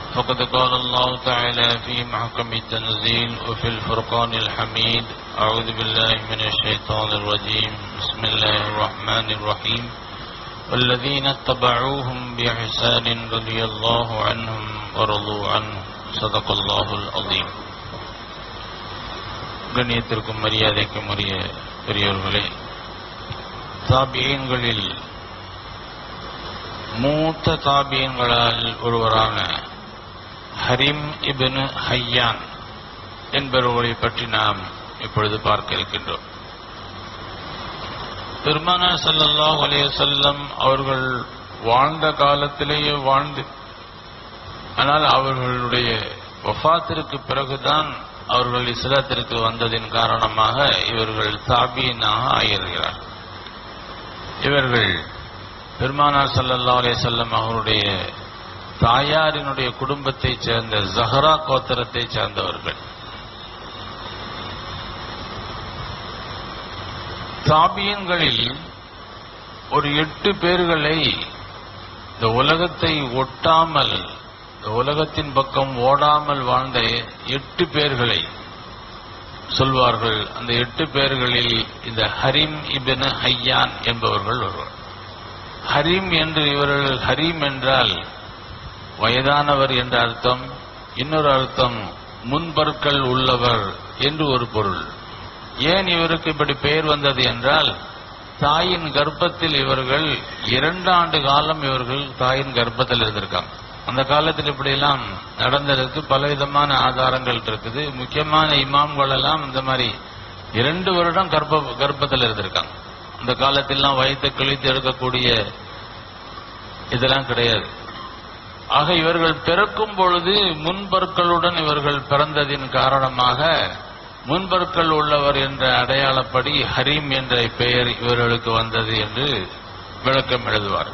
فقد قال الله تعالى في محكم التنزيل وفي الفرقان الحميد أعوذ بالله من الشيطان الرجيم بسم الله الرحمن الرحيم والذين اتبعوهم بإحسان رضي الله عنهم ورضوا عنه صدق الله العظيم கண்ணியத்திற்கும் மரியாதைக்கும் உரிய பெரியவர்களே தாபியன்களில் மூத்த தாபியன்களால் ஒருவரான ஹரிம் இபின் ஹையான் என்பவர்களை பற்றி நாம் இப்பொழுது பார்க்க இருக்கின்றோம் பெருமானா ஸல்லல்லாஹு அலைஹி வஸல்லம் அவர்கள் வாழ்ந்த காலத்திலேயே வாழ்ந்து ஆனால் அவர்களுடைய வஃபாத்திற்கு பிறகுதான் அவர்கள் இஸ்லாத்திற்கு வந்ததின் காரணமாக இவர்கள் தாபீனாக ஆகிறார் இவர்கள் பெருமானார் ஸல்லல்லாஹு அலைஹி வஸல்லம் அவருடைய தாயாரினுடைய குடும்பத்தைச் சேர்ந்த ஜஹரா கோத்திரத்தைச் சேர்ந்தவர்கள் தாபியன்களில் ஒரு எட்டு பேர்களை இந்த உலகத்தை ஒட்டாமல் இந்த உலகத்தின் பக்கம் ஓடாமல் வாழ்ந்த எட்டு பேர்களை சொல்வார்கள் அந்த எட்டு பேர்களில் இந்த ஹரிம் இபின் ஹையான் என்பவர்கள் ஒருவர் ஹரிம் என்று இவர்கள் ஹரீம் என்றால் வயதானவர் என்ற அர்த்தம் இன்னொரு அர்த்தம் முன்பற்கள் உள்ளவர் என்று ஒரு பொருள் ஏன் இவருக்கு இப்படி பெயர் வந்தது என்றால் தாயின் கர்ப்பத்தில் இவர்கள் இரண்டு ஆண்டு காலம் இவர்கள் தாயின் கர்ப்பத்தில் இருந்திருக்காங்க அந்த காலத்தில் இப்படியெல்லாம் நடந்ததற்கு பலவிதமான ஆதாரங்கள் இருக்குது முக்கியமான இமாம்கள் எல்லாம் இந்த மாதிரி இரண்டு வருடம் கர்ப்ப கர்ப்பத்தில் இருந்திருக்காங்க அந்த காலத்திலாம் வயிற்று கிழித்து எடுக்கக்கூடிய இதெல்லாம் கிடையாது ஆக இவர்கள் பிறக்கும் பொழுது முன்பற்களுடன் இவர்கள் பிறந்ததின் காரணமாக முன்பற்கள் உள்ளவர் என்ற அடையாளப்படி ஹரீம் என்ற பெயர் இவர்களுக்கு வந்தது என்று விளக்கம் எழுதுவார்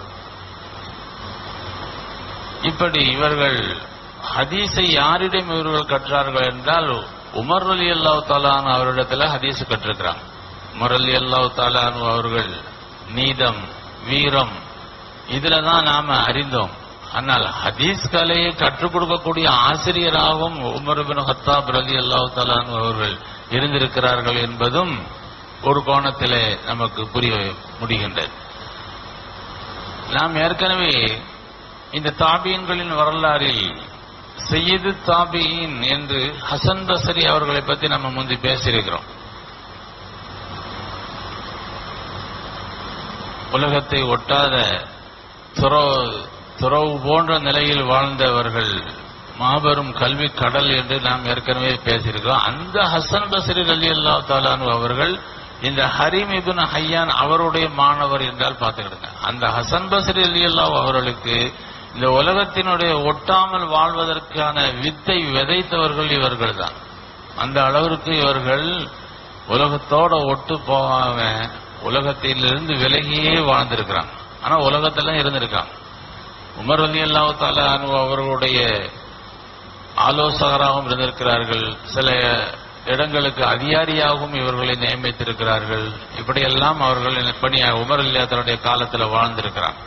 இப்படி இவர்கள் ஹதீஸை யாரிடம் இவர்கள் கற்றார்கள் என்றால் உமர் அலி அல்லாஹ் தாலான் அவரிடத்துல ஹதீஸ் கற்றிருக்கிறாங்க உமர் அலி அல்லாஹ் தாலான் அவர்கள் நீதம் வீரம் இதுல தான் நாம அறிந்தோம் ஆனால் ஹதீஸ் கலையை கற்றுக் கொடுக்கக்கூடிய ஆசிரியராகவும் உமர் பின் ஹத்தாப் ரலி அல்லாஹ் தாலான் அவர்கள் இருந்திருக்கிறார்கள் என்பதும் ஒரு கோணத்திலே நமக்கு புரிய முடிகின்றது நாம் ஏற்கனவே இந்த தாபியன்களின் வரலாறில் செய்யது தாபியின் என்று ஹசன் பசரி அவர்களை பற்றி நம்ம முந்தி பேசியிருக்கிறோம் உலகத்தை ஒட்டாத துறவு துறவு போன்ற நிலையில் வாழ்ந்தவர்கள் மாபெரும் கல்வி கடல் என்று நாம் ஏற்கனவே பேசியிருக்கிறோம் அந்த ஹசன் பசரி அலி அல்லா தாலானு அவர்கள் இந்த ஹரீம் இபின் ஹையான் அவருடைய மாணவர் என்றால் பார்த்துக்கிடுங்க அந்த ஹசன் பசரி அலி அல்லா அவர்களுக்கு இந்த உலகத்தினுடைய ஒட்டாமல் வாழ்வதற்கான வித்தை விதைத்தவர்கள் இவர்கள் தான் அந்த அளவிற்கு இவர்கள் உலகத்தோட ஒட்டு போகாம உலகத்திலிருந்து விலகியே வாழ்ந்திருக்கிறாங்க ஆனா உலகத்துல இருந்திருக்காங்க உமர் அலி அல்லாஹ் தாலா அவர்களுடைய ஆலோசகராகவும் இருந்திருக்கிறார்கள் சில இடங்களுக்கு அதிகாரியாகவும் இவர்களை நியமித்திருக்கிறார்கள் இப்படியெல்லாம் அவர்கள் பணி உமர் அலியாத்தருடைய காலத்தில் வாழ்ந்திருக்கிறாங்க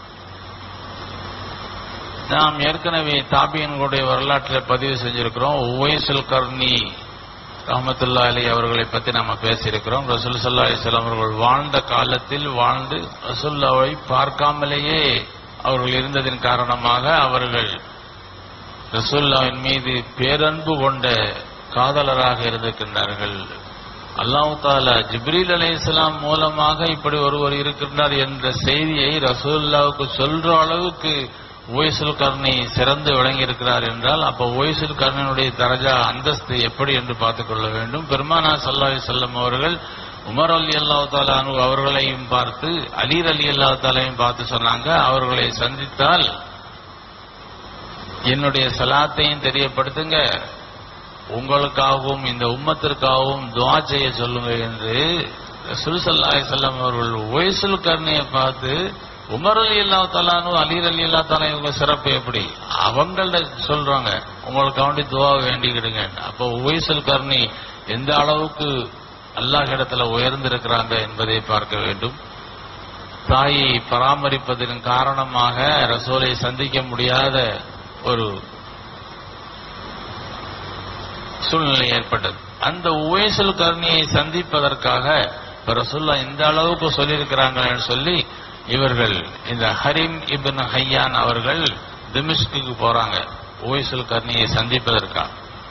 நாம் ஏற்கனவே தாபியன்களுடைய வரலாற்றில் பதிவு செஞ்சிருக்கிறோம் உவைசுல் கர்ணி ரஹமத்துல்லா அலி அவர்களை பற்றி நம்ம பேசியிருக்கிறோம் ரசூல் சல்லா அலிஸ்லாம் அவர்கள் வாழ்ந்த காலத்தில் வாழ்ந்து ரசூல்லாவை பார்க்காமலேயே அவர்கள் இருந்ததின் காரணமாக அவர்கள் ரசூல்லாவின் மீது பேரன்பு கொண்ட காதலராக இருந்திருக்கின்றார்கள் அல்லாஹு தாலா ஜிப்ரீல் அலை இஸ்லாம் மூலமாக இப்படி ஒருவர் இருக்கின்றார் என்ற செய்தியை ரசூல்லாவுக்கு சொல்ற அளவுக்கு ஓய்சுல் கர்ணி சிறந்து விளங்கியிருக்கிறார் என்றால் அப்ப ஓய்சுல் கர்ணனுடைய தரஜா அந்தஸ்து எப்படி என்று பார்த்துக் கொள்ள வேண்டும் பெருமானா சல்லாஹி செல்லம் அவர்கள் உமர் அலி அல்லா தாலானு அவர்களையும் பார்த்து அலீர் அலி அல்லா தாலையும் பார்த்து சொன்னாங்க அவர்களை சந்தித்தால் என்னுடைய சலாத்தையும் தெரியப்படுத்துங்க உங்களுக்காகவும் இந்த உம்மத்திற்காகவும் துவா செய்ய சொல்லுங்க என்று சுல்சல்லாய் செல்லம் அவர்கள் ஒய்சுல் கர்ணியை பார்த்து உமர் அலி அல்லா தலானு அலீர் அலி அல்லா தாலா இவங்க சிறப்பு எப்படி அவங்கள்ட்ட சொல்றாங்க உங்களுக்கு வேண்டி துவா வேண்டிக்கிடுங்க அப்போ ஒய்சுல் கர்ணி எந்த அளவுக்கு அல்லாஹ் இடத்துல உயர்ந்திருக்கிறாங்க என்பதை பார்க்க வேண்டும் தாயை பராமரிப்பதன் காரணமாக ரசூலை சந்திக்க முடியாத ஒரு சூழ்நிலை ஏற்பட்டது அந்த உவேசல் கர்ணியை சந்திப்பதற்காக இப்ப ரசூல்லா இந்த அளவுக்கு சொல்லியிருக்கிறாங்கன்னு சொல்லி இவர்கள் இந்த ஹரிம் இப்னு ஹையான் அவர்கள் திமிஷ்குக்கு போறாங்க உவேசல் கர்ணியை சந்திப்பதற்காக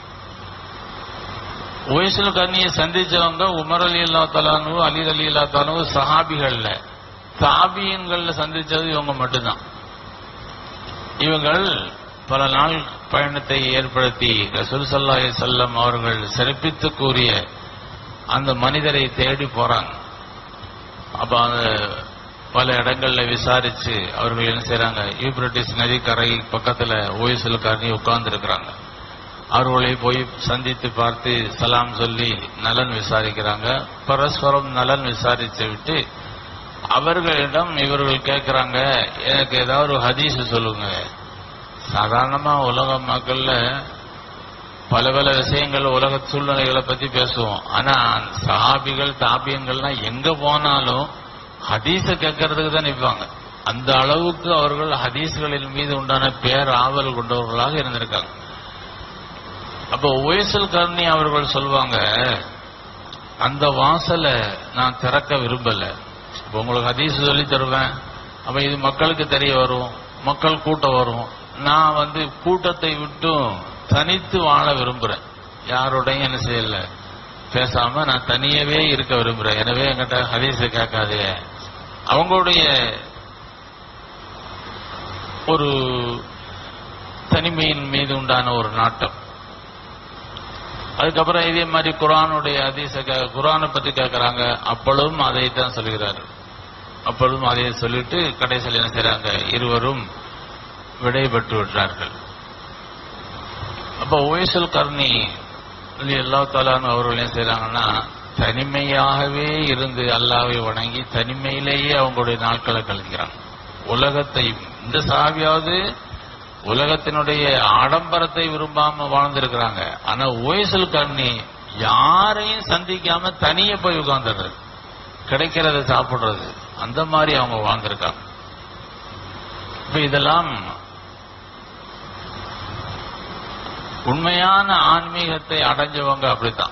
உவேசல் கர்ணியை சந்திச்சவங்க உமர் அலி அல்லா தலானு அலி அலி அல்லா தலானு சஹாபிகள்ல தாபியன்கள்ல சந்திச்சது இவங்க மட்டும்தான் இவங்கள் பல நாள் பயணத்தை ஏற்படுத்தி ரசூல் சல்லா செல்லம் அவர்கள் சிறப்பித்து கூறிய அந்த மனிதரை தேடி போறாங்க அப்ப அந்த பல இடங்கள்ல விசாரிச்சு அவர்கள் என்ன செய்றாங்க யூப்ரட்டிஸ் நதிக்கரை பக்கத்துல ஓய்சல் காரணி உட்கார்ந்து இருக்கிறாங்க அவர்களை போய் சந்தித்து பார்த்து சலாம் சொல்லி நலன் விசாரிக்கிறாங்க பரஸ்பரம் நலன் விசாரிச்சு விட்டு அவர்களிடம் இவர்கள் கேட்கிறாங்க எனக்கு ஏதாவது ஒரு ஹதீஸ் சொல்லுங்க சாதாரணமா உலக மக்கள்ல பல பல விஷயங்கள் உலக சூழ்நிலைகளை பத்தி பேசுவோம் ஆனா சஹாபிகள் தாபியங்கள்லாம் எங்க போனாலும் ஹதீஸ கேட்கறதுக்கு தான் நிற்பாங்க அந்த அளவுக்கு அவர்கள் ஹதீஸ்களின் மீது உண்டான பேர் ஆவல் கொண்டவர்களாக இருந்திருக்காங்க அப்போ ஒயசல் கர்ணி அவர்கள் சொல்லுவாங்க அந்த வாசலை நான் திறக்க விரும்பல இப்ப உங்களுக்கு ஹதீஸ் சொல்லி தருவேன் அப்ப இது மக்களுக்கு தெரிய வரும் மக்கள் கூட்டம் வரும் நான் வந்து கூட்டத்தை விட்டும் தனித்து வாழ விரும்புறேன் யாரோடையும் என்ன செய்யல பேசாம நான் தனியவே இருக்க விரும்புறேன் எனவே என்கிட்ட ஹதீஸ் கேட்காதே அவங்களுடைய ஒரு தனிமையின் மீது உண்டான ஒரு நாட்டம் அதுக்கப்புறம் இதே மாதிரி குரானுடைய அதிச குரானை பத்தி கேட்கறாங்க அப்பொழுதும் அதை தான் சொல்கிறாரு அப்பொழுதும் அதை சொல்லிட்டு கடைசியில் என்ன செய்றாங்க இருவரும் விடைபெற்று விட்டார்கள் அப்ப ஓய்சல் கர்ணி எல்லா தாலான்னு அவர்கள் என்ன செய்றாங்கன்னா தனிமையாகவே இருந்து அல்லாவை வணங்கி தனிமையிலேயே அவங்களுடைய நாட்களை கழிக்கிறாங்க உலகத்தை இந்த சாவியாவது உலகத்தினுடைய ஆடம்பரத்தை விரும்பாம வாழ்ந்திருக்கிறாங்க ஆனா ஓய்சல் கண்ணி யாரையும் சந்திக்காம தனியே போய் உட்கார்ந்துடுறது கிடைக்கிறத சாப்பிடுறது அந்த மாதிரி அவங்க வாழ்ந்திருக்காங்க இப்ப இதெல்லாம் உண்மையான ஆன்மீகத்தை அடைஞ்சவங்க அப்படித்தான்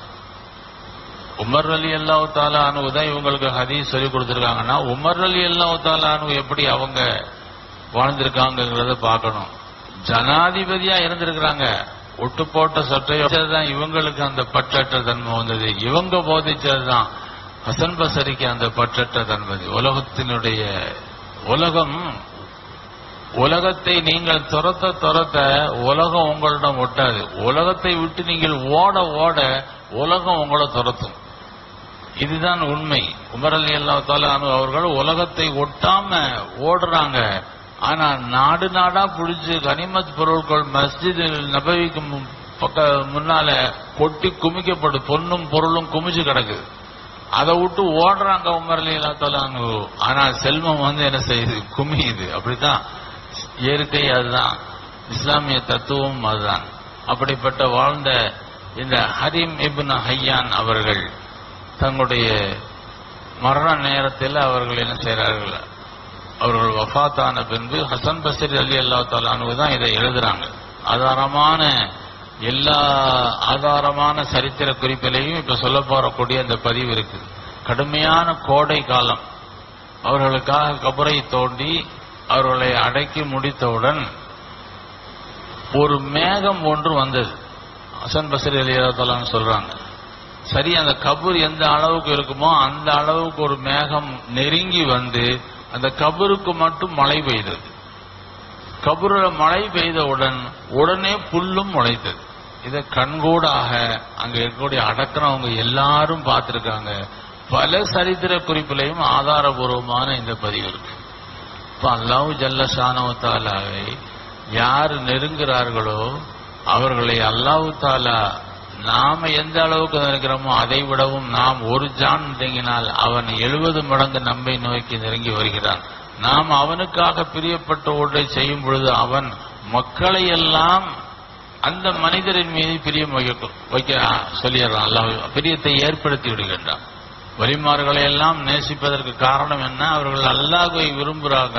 உமர் அலி அல்லாஹ் தாலானு தான் இவங்களுக்கு ஹதீஸ் சொல்லி கொடுத்திருக்காங்கன்னா உமர் அலி அல்லாஹ் தாலானு எப்படி அவங்க வாழ்ந்திருக்காங்கிறத பார்க்கணும் ஜனாதிபதியா இருந்திருக்கிறாங்க ஒட்டு போட்ட சொற்றையோதான் இவங்களுக்கு அந்த பற்றற்ற தன்மை வந்தது இவங்க போதிச்சதுதான் ஹசன் பசரிக்கு அந்த பற்றற்ற தன்மை உலகத்தினுடைய உலகம் உலகத்தை நீங்கள் துரத்த துரத்த உலகம் உங்களிடம் ஒட்டாது உலகத்தை விட்டு நீங்கள் ஓட ஓட உலகம் உங்களை துரத்தும் இதுதான் உண்மை உமர் அலி அல்லா அவர்கள் உலகத்தை ஒட்டாம ஓடுறாங்க ஆனா நாடு நாடா புடிச்சு கனிமத் பொருட்கள் மஸ்ஜித் நபவிக்கு மு- பக்க முன்னால கொட்டி குமிக்கப்படு பொன்னும் பொருளும் குமிச்சு கிடக்குது அதை விட்டு ஓடுறாங்க உமர் அலி அல்லா ஆனா செல்வம் வந்து என்ன செய்யுது குமியுது அப்படித்தான் இயற்கை அதுதான் இஸ்லாமிய தத்துவம் அதுதான் அப்படிப்பட்ட வாழ்ந்த இந்த ஹரீம் இப்னு ஹையான் அவர்கள் தங்களுடைய மரண நேரத்தில் அவர்கள் என்ன செய்கிறார்கள் அவர்கள் வஃபாத்தான பின்பு ஹசன் பசீர் அலி அல்லா தாலானு தான் இதை எழுதுறாங்க ஆதாரமான எல்லா ஆதாரமான சரித்திர குறிப்பிலையும் இப்ப சொல்ல போறக்கூடிய அந்த பதிவு இருக்கு கடுமையான கோடை காலம் அவர்களுக்காக கபரை தோண்டி அவர்களை அடக்கி முடித்தவுடன் ஒரு மேகம் ஒன்று வந்தது ஹசன் பசரி அலியாத்தலான்னு சொல்றாங்க சரி அந்த கபூர் எந்த அளவுக்கு இருக்குமோ அந்த அளவுக்கு ஒரு மேகம் நெருங்கி வந்து அந்த கபருக்கு மட்டும் மழை பெய்தது கபூரில் மழை பெய்தவுடன் உடனே புல்லும் முளைத்தது இதை கண்கூடாக அங்க இருக்கக்கூடிய அடக்கிறவங்க எல்லாரும் பார்த்திருக்காங்க பல சரித்திர குறிப்பிலையும் ஆதாரபூர்வமான இந்த பதிவு இருக்கு இப்ப அல்லாஹ் ஜல்ல ஷானவத்தாலாவை யார் நெருங்குகிறார்களோ அவர்களை அல்லாஹ் தாலா நாம எந்த அளவுக்கு நினைக்கிறோமோ அதை விடவும் நாம் ஒரு ஜான் நெருங்கினால் அவன் எழுபது மடங்கு நம்மை நோக்கி நெருங்கி வருகிறான் நாம் அவனுக்காக பிரியப்பட்ட ஒன்றை செய்யும் பொழுது அவன் மக்களை எல்லாம் அந்த மனிதரின் மீது பிரியம் வைக்க வைக்க சொல்லிடுறான் அல்லாஹ் பிரியத்தை ஏற்படுத்தி விடுகின்றான் வலிமார்களை எல்லாம் நேசிப்பதற்கு காரணம் என்ன அவர்கள் அல்லாஹ்வை விரும்புறாங்க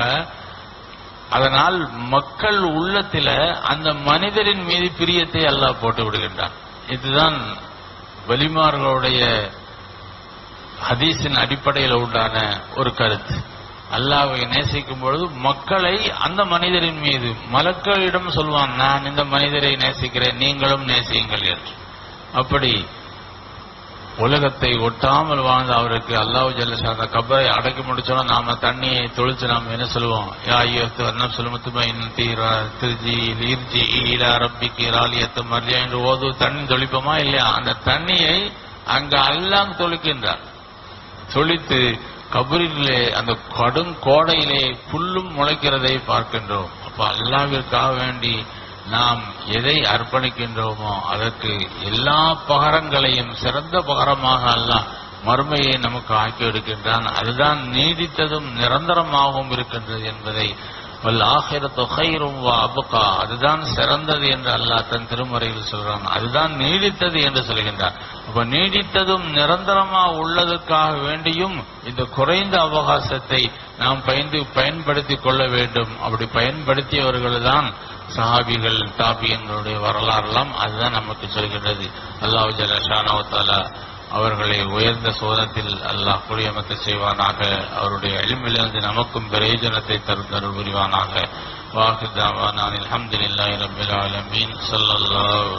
அதனால் மக்கள் உள்ளத்தில அந்த மனிதரின் மீது பிரியத்தை அல்லாஹ் போட்டு விடுகின்றான் இதுதான் வலிமார்களுடைய ஹதீஸின் அடிப்படையில் உண்டான ஒரு கருத்து அல்லாஹ்வை நேசிக்கும் பொழுது மக்களை அந்த மனிதரின் மீது மலக்களிடம் சொல்வான் நான் இந்த மனிதரை நேசிக்கிறேன் நீங்களும் நேசியுங்கள் என்று அப்படி உலகத்தை ஒட்டாமல் வாழ்ந்த அவருக்கு அல்லாஹ் ஜல்லஷா அந்த கபரை அடக்கி முடிச்சோன்னா நாம தண்ணியை தொழிச்சு நாம என்ன சொல்லுவோம் யா ஐயத்து அண்ணம் சொல்லுமத்துமைன் தீரா திருஜி ஈர்ஜி ஈலா ரப்பிக்கு ராலியத்து மரியா என்று ஓது தண்ணி தொளிப்போமா இல்லையா அந்த தண்ணியை அங்க அல்லாஹ் தொளிக்கின்றார் தொளித்து கபரிலே அந்த கடும் கோடையிலே புல்லும் முளைக்கிறதை பார்க்கின்றோம் அப்ப அல்லாவிற்காக வேண்டி நாம் எதை அர்ப்பணிக்கின்றோமோ அதற்கு எல்லா பகரங்களையும் சிறந்த பகரமாக அல்லாஹ் மறுமையை நமக்கு ஆக்கி எடுக்கின்றான் அதுதான் நீடித்ததும் நிரந்தரமாகவும் இருக்கின்றது என்பதை வல் ஆஹிரத்து ஹைரும் வா அபுகா அதுதான் சிறந்தது என்று அல்லாஹ் தன் திருமறையில் சொல்றான் அதுதான் நீடித்தது என்று சொல்கின்றான் அப்ப நீடித்ததும் நிரந்தரமா உள்ளதற்காக வேண்டியும் இந்த குறைந்த அவகாசத்தை நாம் பயந்து பயன்படுத்திக் கொள்ள வேண்டும் அப்படி பயன்படுத்தியவர்கள் தான் சஹாபிகள் தாபியங்களுடைய வரலாறுலாம் அதுதான் நமக்கு சொல்கின்றது அல்லாஹ் ஜலஷானவத்தாலா அவர்களை உயர்ந்த சோதத்தில் அல்லாஹ் குடியமர்த்த செய்வானாக அவருடைய எளிமிலிருந்து நமக்கும் பிரயோஜனத்தை தரும் தருள் புரிவானாக வாஹிதாவான் அல்ஹம்துலில்லாஹி ரப்பில் ஆலமீன் ஸல்லல்லாஹு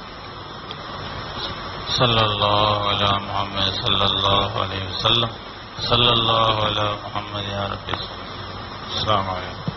ஸல்லல்லாஹு அலா முஹம்மது ஸல்லல்லாஹு அலைஹி வஸல்லம் ஸல்லல்லாஹு அலா முஹம்மது யா ரப்பி அஸ்ஸலாமு அலைக்கும்